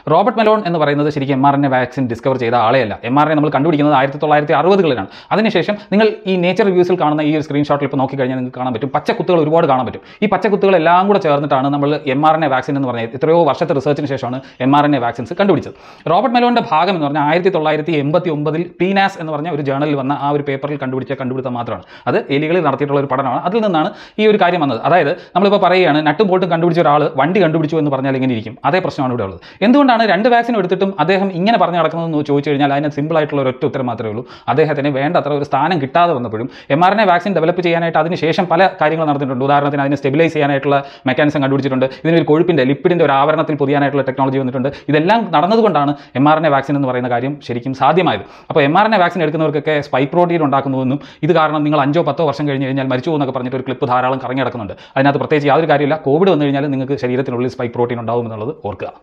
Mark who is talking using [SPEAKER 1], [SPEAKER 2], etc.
[SPEAKER 1] Robert melon എന്ന് പറയുന്നത് ശരിക്കും M R N A vaccine discover ചെയ്ത ആളെയല്ല എം ആർ എ നമ്മൾ കണ്ടുപിടിക്കുന്നത് ആയിരത്തി തൊള്ളായിരത്തി അറുപതുകളിലാണ് അതിനുശേഷം നിങ്ങൾ ഈ നേച്ചർ റിവ്യൂസിൽ കാണുന്ന ഈ ഒരു സ്ക്രീൻഷോട്ടിൽ ഇപ്പോൾ നോക്കിക്കഴിഞ്ഞാൽ നിങ്ങൾക്ക് കാണാൻ പറ്റും പച്ചക്കുത്തുകൾ ഒരുപാട് കാണാൻ പറ്റും ഈ പച്ചക്കുത്തുകൾ എല്ലാം കൂടെ ചേർന്നിട്ടാണ് നമ്മൾ M R N A vaccine എന്ന് പറഞ്ഞത് എത്രയോ വർഷത്തെ റിസർച്ചിന് ശേഷമാണ് M R N A vaccines കണ്ടുപിടിച്ചത് റോബർട്ട് മെലോണിൻ്റെ ഭാഗം എന്ന് പറഞ്ഞാൽ ആയിരത്തി തൊള്ളായിരത്തി എൺപത്തി ഒമ്പതിൽ പീനാസ് എന്ന് പറഞ്ഞ ഒരു ജേണലിൽ വന്ന ആ ഒരു പേപ്പറിൽ കണ്ടുപിടിച്ച കണ്ടുപിടുത്തം മാത്രമാണ് അത് എലികളിൽ നടത്തിയിട്ടുള്ള ഒരു പഠനമാണ് അതിൽ നിന്നാണ് ഈ ഒരു കാര്യം വന്നത് അതായത് നമ്മളിപ്പോൾ പറയുകയാണ് നട്ടും ബോൾട്ടും കണ്ടുപിടിച്ച ഒരാൾ വണ്ടി കണ്ടുപിടിച്ചു എന്ന് പറഞ്ഞാൽ ഇങ്ങനെ ഇരിക്കും അതേ പ്രശ്നമാണ് ഇവിടെ ഉള്ളത് എന്തുകൊണ്ടാണ് രണ്ട് വാക്സിൻ എടുത്തിട്ടും അദ്ദേഹം ഇങ്ങനെ പറഞ്ഞു നടക്കുന്നതെന്ന് ചോദിച്ചു കഴിഞ്ഞാൽ അതിന് സിമ്പിൾ ആയിട്ടുള്ള ഒരു ഒറ്റ ഉത്തരം മാത്രമേ ഉള്ളൂ അദ്ദേഹത്തിന് വേണ്ടത്ര ഒരു സ്ഥാനം കിട്ടാതെ വന്നപ്പോഴും M R N A vaccine develop ചെയ്യാനായിട്ട് അതിന് ശേഷം പല കാര്യങ്ങൾ നടത്തിയിട്ടുണ്ട് ഉദാഹരണത്തിന് അതിനെ സ്റ്റെബിലൈസ് ചെയ്യാനായിട്ടുള്ള മെക്കാനിസം കണ്ടുപിടിച്ചിട്ടുണ്ട് ഇതിനൊരു കൊഴുപ്പിൻ്റെ ലിപ്പിഡിൻ്റെ ഒരു ആവരണത്തിൽ പൊതിയാനായിട്ടുള്ള ടെക്നോളജി വന്നിട്ടുണ്ട് ഇതെല്ലാം നടന്നതുകൊണ്ടാണ് M R N A vaccine എന്ന് പറയുന്ന കാര്യം ശരിക്കും സാധ്യമായത് അപ്പോൾ M R N A vaccine എടുക്കുന്നവർക്കൊക്കെ സ്പൈക്ക് പ്രോട്ടീൻ ഉണ്ടാക്കുന്നുവെന്നും ഇത് കാരണം നിങ്ങൾ അഞ്ചോ പത്തോ വർഷം കഴിഞ്ഞ് കഴിഞ്ഞാൽ മരിച്ചു പോകുന്നൊക്കെ പറഞ്ഞിട്ട് ഒരു ക്ലിപ്പ് ധാരാളം കറങ്ങി നടക്കുന്നുണ്ട് അതിനകത്ത് പ്രത്യേകിച്ച് യാതൊരു കാര്യമില്ല കോവിഡ് വന്നു കഴിഞ്ഞാൽ നിങ്ങൾക്ക് ശരീരത്തിനുള്ളിൽ സ്പൈക്ക് പ്രോട്ടീൻ ഉണ്ടാവും എന്നുള്ളത് ഓർക്കുക